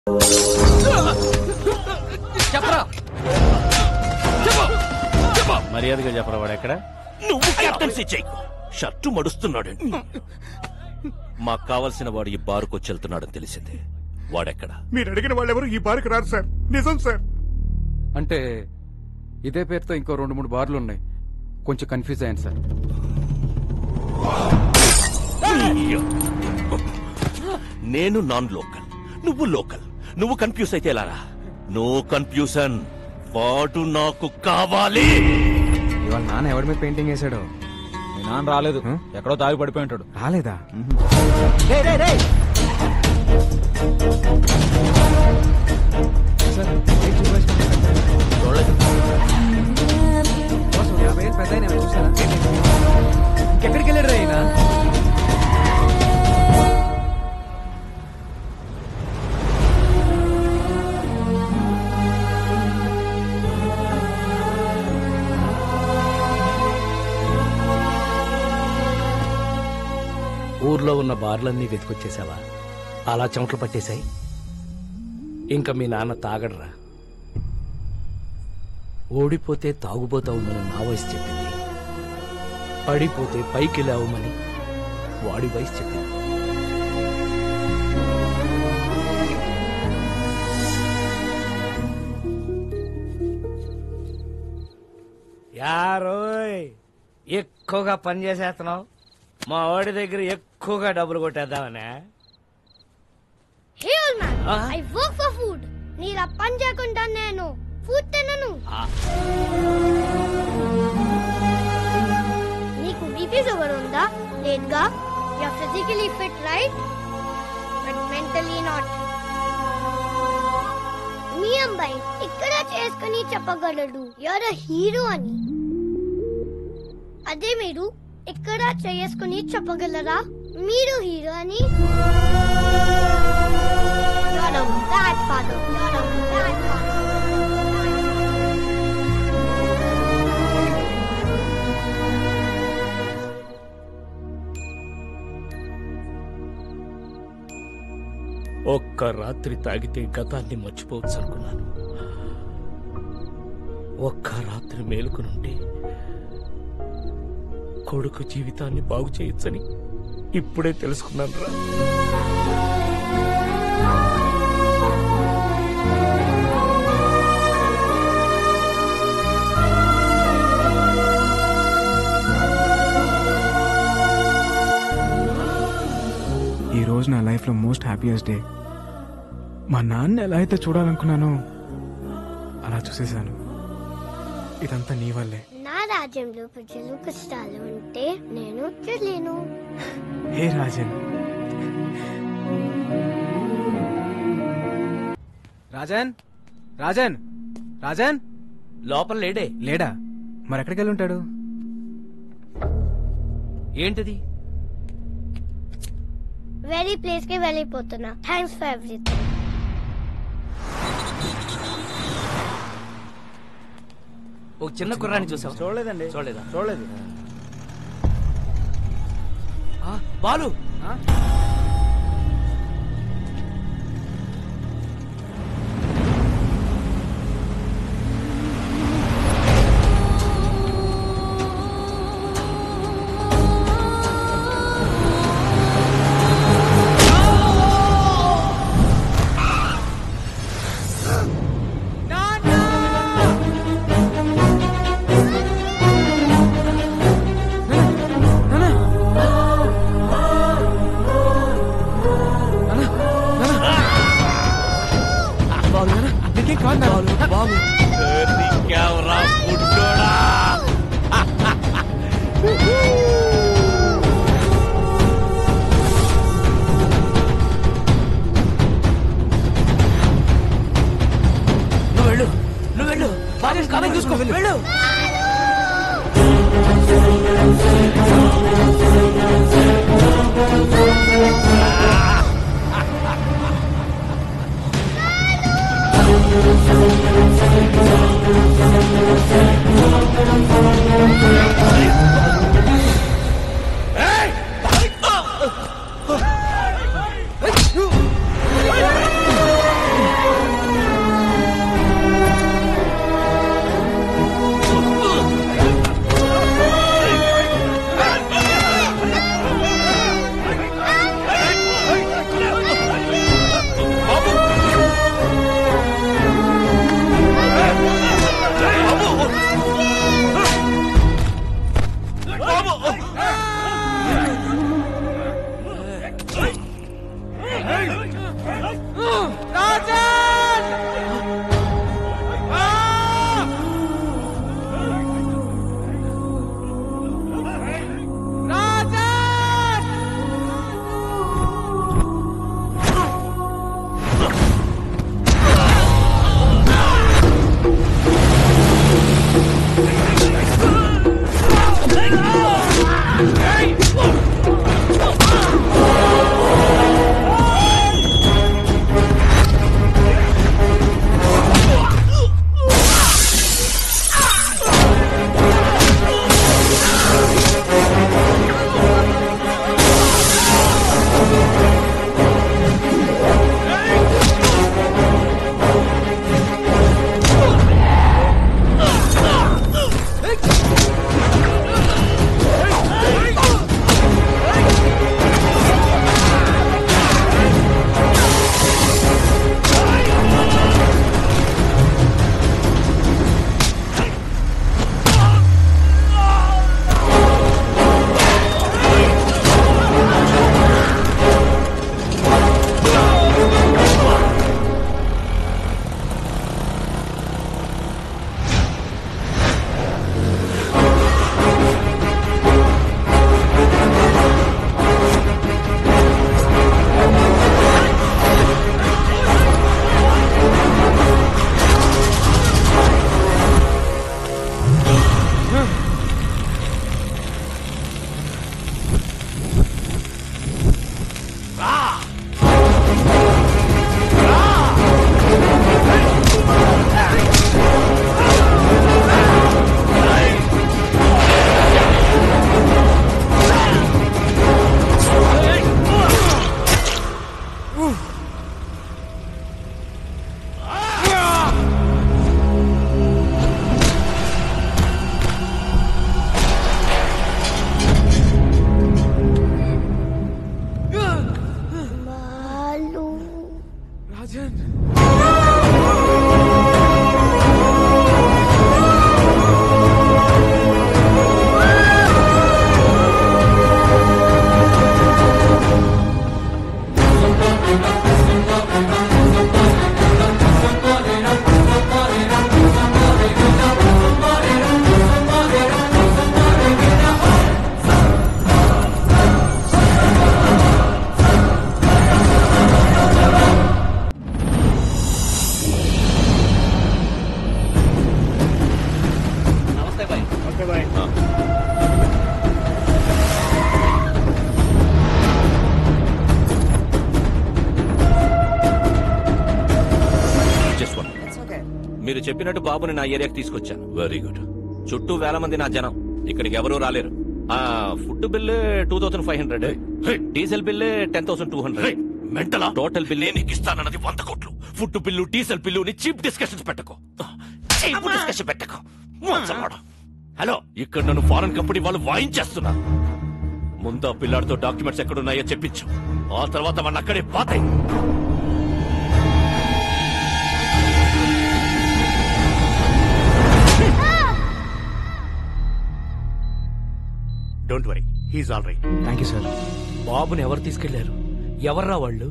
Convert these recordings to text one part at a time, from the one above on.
చెప్పరా మర్యాదగా చెప్పరా వాడు ఎక్కడ నువ్వు కెప్టెన్సీ చేయకు షర్టు మడుస్తున్నాడు మాకు కావలసిన వాడు ఈ బారుకు వెళ్తున్నాడని తెలిసింది వాడెక్కడ మీరు అడిగిన వాళ్ళెవరు ఈ బారికి రారు సార్ నిజం సార్ అంటే ఇదే పేరుతో ఇంకో రెండు మూడు బార్లు ఉన్నాయి కొంచెం కన్ఫ్యూజ్ అయ్యాను సార్ నేను నాన్ లోకల్ నువ్వు లోకల్ నువ్వు కన్ఫ్యూజ్ అయితే ఎలారా నో కన్ఫ్యూజన్ వాడు నాకు కావాలి ఇవాళ నాన్న ఎవరి మీద పెయింటింగ్ వేసాడు మీ నాన్న రాలేదు ఎక్కడో తాగి పడిపోయి ఉంటాడు రాలేదా సార్, ఏం చూపించమంటారు? బాస్, ఒక యాభై ఏళ్ళు పెద్ద ఆయన ఏమైనా చూసారా? ఇంకెక్కడికి వెళ్ళాడు రా ఈయన? ఊర్లో ఉన్న బార్లన్నీ వెతికొచ్చేసావా అలా చెమటలు పట్టేశాయి ఇంకా మీ నాన్న తాగడరా ఓడిపోతే తాగుబోతావుమని నా వయసు చెప్పింది పడిపోతే పైకి లేవమని వాడి వయసు చెప్పింది యారోయ్ ఎక్కువగా పని చేసేస్తున్నావు మా వాడి దగ్గర ఎక్కువగా డబ్బులు కొట్టేద్దామనే hey old man Ah? I work for food నీలా పని చేయకుండా నేను ఫుడ్ తినను నీకు బీపీ షుగర్ ఉందా లేదుగా you are physically fit right but mentally not మీ అబ్బాయి ఇక్కడ చేసుకుని చెప్పగలడు యూఆర్ అ హీరో అని అదే మీరు ఇక్కడ చేసుకుని చెప్పగలరా మీరు హీరో అని You're a bad father. You're a bad father. ఒక్క రాత్రి తాగితే గతాన్ని మర్చిపోవచ్చు అనుకున్నాను ఒక్క రాత్రి మేలుకునుంటే కొడుకు జీవితాన్ని బాగు చేయొచ్చని ఇప్పుడే తెలుసుకున్నాను రా ఈ రోజు నా లైఫ్ లో మోస్ట్ హ్యాపీయెస్ట్ డే మా నాన్న ఎలా అయితే చూడాలనుకున్నానో అలా చూసేశాను ఇదంతా నీ వల్లే నా రాజ్యంలో ప్రజలు కష్టాలు ఉంటే నేను చూడలేను హే రాజన్ రాజన్ రాజన్ రాజన్ లోపల లేడే లేడా మరి ఎక్కడికి వెళ్ళి ఉంటాడు ఏంటిది వెరీ ప్లేస్ కి వెళ్ళిపోతున్నా థ్యాంక్స్ ఫర్ ఎవ్రీథింగ్ ఒక చిన్న కుర్రాన్ని చూసావు చూడలేదండి చూడలేదా చూడలేదు ఆ, బాలు నీకేం కాదు నాన్న. బాలు దొరికావురా బుడ్డోడా నువ్వు వెళ్ళు నువ్వు వెళ్ళు బాలు కాదని చూసుకో వెళ్ళు ఆ జస్ట్ వన్ మీరు చెప్పినట్టు బాబుని నా ఏరియాకి తీసుకొచ్చాను వెరీ గుడ్ చుట్టూ వేల మంది నా జనం ఇక్కడికి ఎవరూ రాలేరు ఆ food bill two thousand five hundred diesel bill ten thousand two hundred mental total bill నీకు ఇస్తానన్నది వంద కోట్లు food bill diesel bill cheap discussions పెట్టకు చీప్ డిస్కషన్ పెట్టకు మోసమాడు. హలో ఇక్కడ నన్ను ఫారెన్ కంపెనీ వాళ్ళు వాయించేస్తున్నా ముందు ఆ పిల్లాడితో డాక్యుమెంట్స్ ఎక్కడున్నాయో చెప్పించు ఆ తర్వాత మన అక్కడే పాతాయి don't worry he's all right thank you sir బాబుని ఎవరు తీసుకెళ్లారు ఎవర్రా వాళ్ళు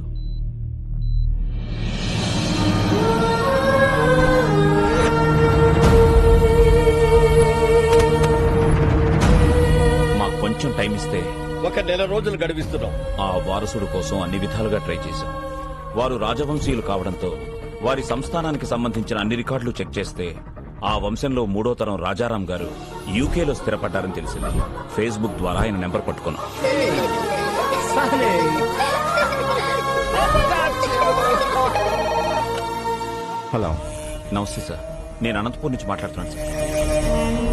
మాకు కొంచెం టైం ఇస్తే ఒక నెల రోజులు గడివిస్తున్నాం ఆ వారసుడు కోసం అన్ని విధాలుగా ట్రై చేశాం వారు రాజవంశీయులు కావడంతో వారి సంస్థానానికి సంబంధించిన అన్ని రికార్డులు చెక్ చేస్తే ఆ వంశంలో మూడో తరం రాజారాం గారు యూకేలో స్థిరపడ్డారని తెలిసింది ఫేస్బుక్ ద్వారా ఆయన నెంబర్ పట్టుకున్నాం హలో నమస్తే సార్ నేను అనంతపూర్ నుంచి మాట్లాడుతున్నాను సార్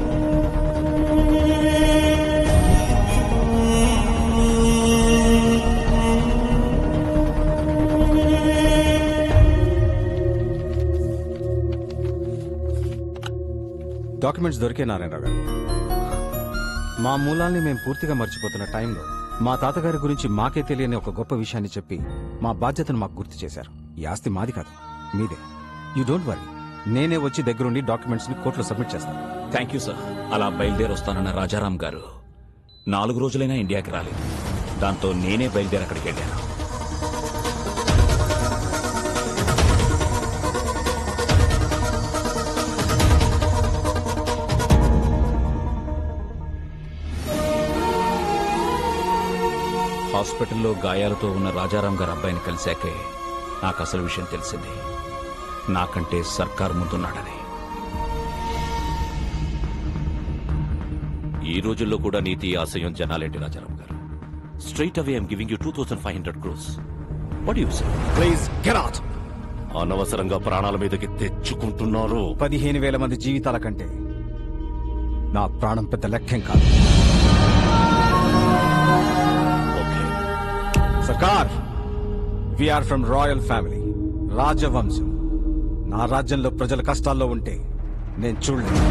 డాక్యుమెంట్స్ దొరికే నారాయణరావు గారు మా మూలాల్ని మేము పూర్తిగా మర్చిపోతున్న టైంలో మా తాతగారి గురించి మాకే తెలియని ఒక గొప్ప విషయాన్ని చెప్పి మా బాధ్యతను మాకు గుర్తు చేశారు ఈ ఆస్తి మాది కాదు మీదే యూ డోంట్ వరీ నేనే వచ్చి దగ్గరుండి డాక్యుమెంట్స్ ని కోర్టులో సబ్మిట్ చేస్తాను థ్యాంక్ యూ సార్ అలా బయలుదేరి వస్తానన్న రాజారాం గారు నాలుగు రోజులైనా ఇండియాకి రాలేదు దాంతో నేనే బయలుదేరి అక్కడికి వెళ్ళాను హాస్పిటల్లో గాయాలతో ఉన్న రాజారాం గారి అబ్బాయిని కలిశాకే నాకు అసలు విషయం తెలిసింది నాకంటే సర్కార్ ముందున్నాడని ఈ రోజుల్లో కూడా నీతి ఆశయం జనాలేంటి రాజారాం గారు straight away I'm giving you two thousand five hundred crores what you say please get out అనవసరంగా ప్రాణాల మీదకి తెచ్చుకుంటున్నారు పదిహేను వేల మంది జీవితాల కంటే నా ప్రాణం పెద్ద లెక్కేం కాదు ఓకే సర్కార్ ఆర్ ఫ్రమ్ రాయల్ ఫ్యామిలీ రాజవంశం నా రాజ్యంలో ప్రజల కష్టాల్లో ఉంటే నేను చూడలేదు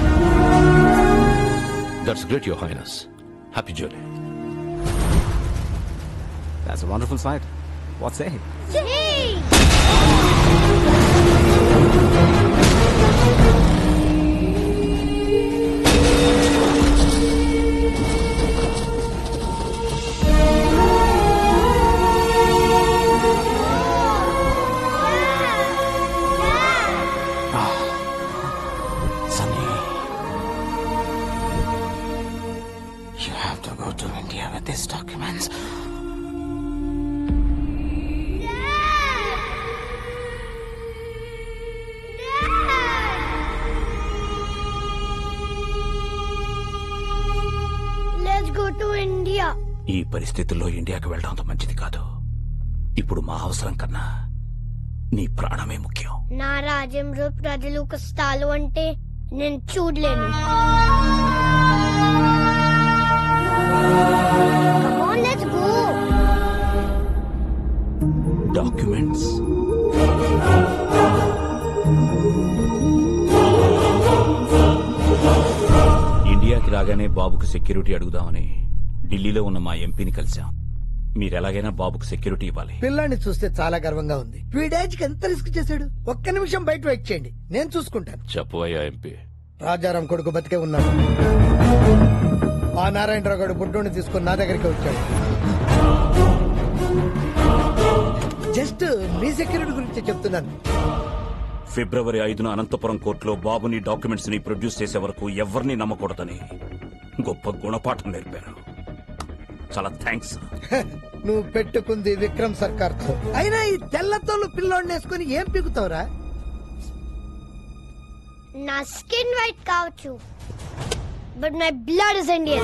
that's great your highness happy journey That's a wonderful sight. What say? Yay! Sunny. You have to go to India with these documents. Let's go to India. ఈ పరిస్థితుల్లో ఇండియాకి వెళ్ళడం అంత మంచిది కాదు ఇప్పుడు మా అవసరం కన్నా నీ ప్రాణమే ముఖ్యం నా రాజ్యంలో ప్రజలు కష్టాలు అంటే నేను చూడలేను Come on, let's go. Documents ఇండియాకి రాగానే బాబుకు సెక్యూరిటీ అడుగుదామని ఢిల్లీలో ఉన్న మా ఎంపీని కలిశాం మీరు ఎలాగైనా బాబుకు సెక్యూరిటీ ఇవ్వాలి పిల్లాన్ని చూస్తే చాలా గర్వంగా ఉంది వీడేజ్ కి ఎంత రిస్క్ చేశాడు ఒక్క నిమిషం బయట వెయిట్ చేయండి నేను చూసుకుంటాను చెప్పు అయ్యా ఎంపీ రాజారాం కొడుకు బతికే ఉన్నాడు ఆ నారాయణరావు గారు బుడ్డోని తీసుకుని నా దగ్గరికి వచ్చాడు జస్ట్ మీ సెక్యూరిటీ గురించి చెప్తున్నాను ఫిబ్రవరి ఐదున అనంతపురం కోర్టులో బాబుని డాక్యుమెంట్స్ ని ప్రొడ్యూస్ చేసే వరకు ఎవరిని నమ్మకూడదని గొప్ప గుణపాఠం నేర్పారు చాలా థ్యాంక్స్ నువ్వు పెట్టుకుంది విక్రమ్ సర్కార్ తో అయినా ఈ తెల్లతోలు పిల్లోడిని వేసుకుని ఏం పీకుతావురా నా స్కిన్ వైట్ కావచ్చు but my blood is Indian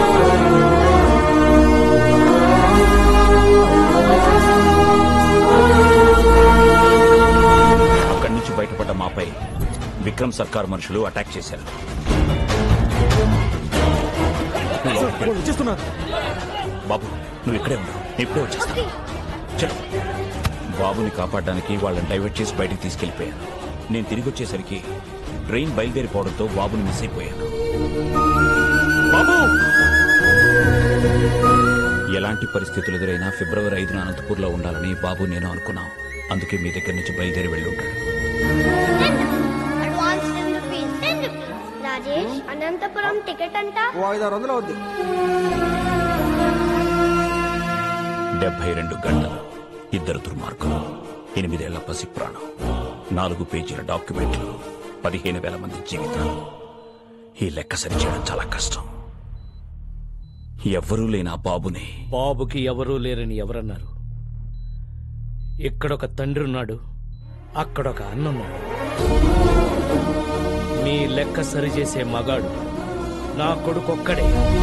అక్కడి నుంచి బయటపడ్డ మాపై విక్రమ్ సర్కార్ మనుషులు అటాక్ చేశారు బాబు నువ్వు ఇక్కడే ఉన్నావు ఇప్పుడే వచ్చేస్తా చలో బాబుని కాపాడడానికి వాళ్ళని డైవర్ట్ చేసి బయటికి తీసుకెళ్లిపోయాను నేను తిరిగి వచ్చేసరికి ట్రైన్ బయలుదేరిపోవడంతో బాబుని మిస్ అయిపోయాను బాబు ఎలాంటి పరిస్థితులు ఎదురైనా ఫిబ్రవరి ఐదున అనంతపూర్లో ఉండాలని బాబు నేను అనుకున్నాం అందుకే మీ దగ్గర నుంచి బయలుదేరి వెళ్ళి ఉంటాడు advance ten rupees ten rupees Rajesh Anantapur ticket అంతా డెబ్బై రెండు గంటలు ఇద్దరు దుర్మార్గులు ఎనిమిదేళ్ల పసి ప్రాణం నాలుగు పేజీల డాక్యుమెంట్లు పదిహేను వేల మంది జీవితాలు ఈ లెక్క సరిచేయడం చాలా కష్టం ఎవ్వరూ లేని ఆ బాబుని బాబుకి ఎవరూ లేరని ఎవరన్నారు ఇక్కడొక తండ్రి ఉన్నాడు అక్కడొక అన్నున్నాడు మీ లెక్క సరిచేసే మగాడు నా కొడుకొక్కడే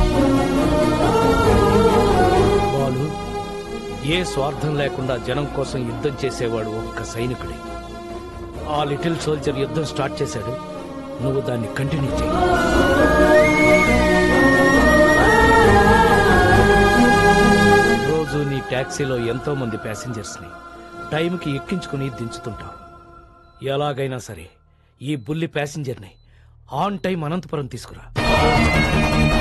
బాలు ఏ స్వార్థం లేకుండా జనం కోసం యుద్ధం చేసేవాడు ఒక్క సైనికుడే ఆ లిటిల్ సోల్జర్ యుద్ధం స్టార్ట్ చేశాడు నువ్వు దాన్ని కంటిన్యూ చేయి రోజు నీ టాక్సీలో ఎంతో మంది ప్యాసింజర్స్ ని టైంకి ఎక్కించుకుని దించుతుంటావు ఎలాగైనా సరే ఈ బుల్లి ప్యాసింజర్ ని ఆన్ టైం అనంతపురం తీసుకురా